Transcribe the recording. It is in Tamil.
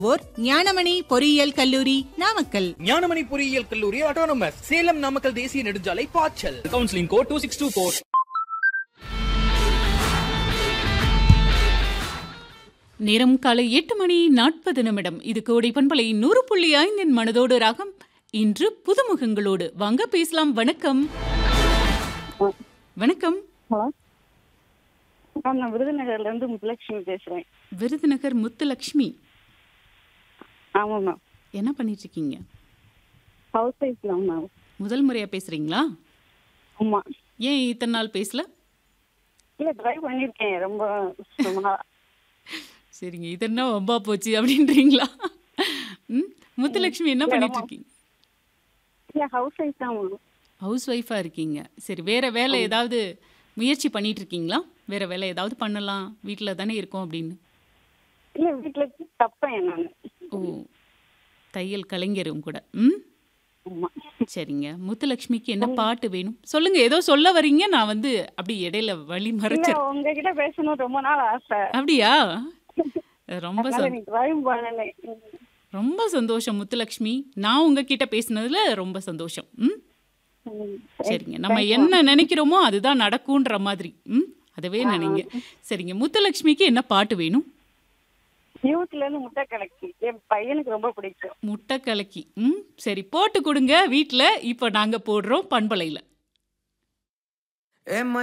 ஓர் ஞானமணி பொறியியல் கல்லூரி நாமக்கல் ஞானமணி பொறியியல் கல்லூரி ஆட்டோனமஸ் சேலம் நாமக்கல் தேசிய நெடுஞ்சாலை பாய்ச்சல் counselling code two six two four நேரம் காலை எட்டு மணி நாற்பது நிமிடம் இது கோடை பண்பலை நூறு புள்ளி ஐந்தின் மனதோடு ராகம் இன்று புதுமுகங்களோடு வாங்க பேசலாம் வணக்கம் வணக்கம் ஹலோ மேம் நான் விருதுநகர்ல இருந்து முத்துலட்சுமி பேசுறேன் விருதுநகர் முத்துலக்ஷ்மி ஆமாம் மேம் என்ன பண்ணிட்டு இருக்கீங்க ஹவுஸ் ஒய்ஃப் தான் மேம் முதல் முறையா பேசுறீங்களா ஆமா ஏன் இத்தனை நாள் பேசல இல்ல ட்ரை பண்ணிருக்கேன் ரொம்ப ரொம்ப நாளா. சரிங்க இதென்ன வம்பா போச்சு அப்படின்றீங்களா ம் முத்துலக்ஷ்மி என்ன பண்ணிட்டு இருக்கீங்க இல்ல ஹவுஸ் ஒய்ஃப் தான் மேம் ஹவுஸ் ஒய்ஃபா இருக்கீங்க சரி வேற வேலை ஏதாவது முயற்சி பண்ணிட்டு இருக்கீங்களா வேற வேலை ஏதாவது பண்ணலாம் வீட்டில் தானே இருக்கோம் அப்படின்னு இல்ல வீட்டுல தப்பேன் நான் ஓ தையல் கலைஞரும் கூட ம் ஆமா சரிங்க முத்துலக்ஷ்மிக்கு என்ன பாட்டு வேணும் சொல்லுங்க ஏதோ சொல்ல வரீங்க நான் வந்து அப்படி இடையில வழி இல்ல மறைச்சேன் உங்ககிட்ட பேசணும் ரொம்ப நாள் ஆசை அப்படியா ரொம்ப அதனால சந்தோஷம் நீ ட்ரை பண்ணலை ரொம்ப சந்தோஷம் முத்துலக்ஷ்மி நான் உங்ககிட்ட பேசினதுல ரொம்ப சந்தோஷம் ம் ம், சரிங்க நம்ம என்ன நினைக்கிறோமோ அதுதான் நடக்கும்ன்ற மாதிரி ம் அதுவே நினைங்க சரிங்க முத்துலக்ஷ்மிக்கு என்ன பாட்டு வேணும் யூத்ல இருந்து முட்டை கலக்கி என் பையனுக்கு ரொம்ப பிடிக்கும் முட்டை கலக்கி ம் சரி போட்டு கொடுங்க வீட்டில் இப்போ நாங்கள் போடுறோம் பண்பலையில்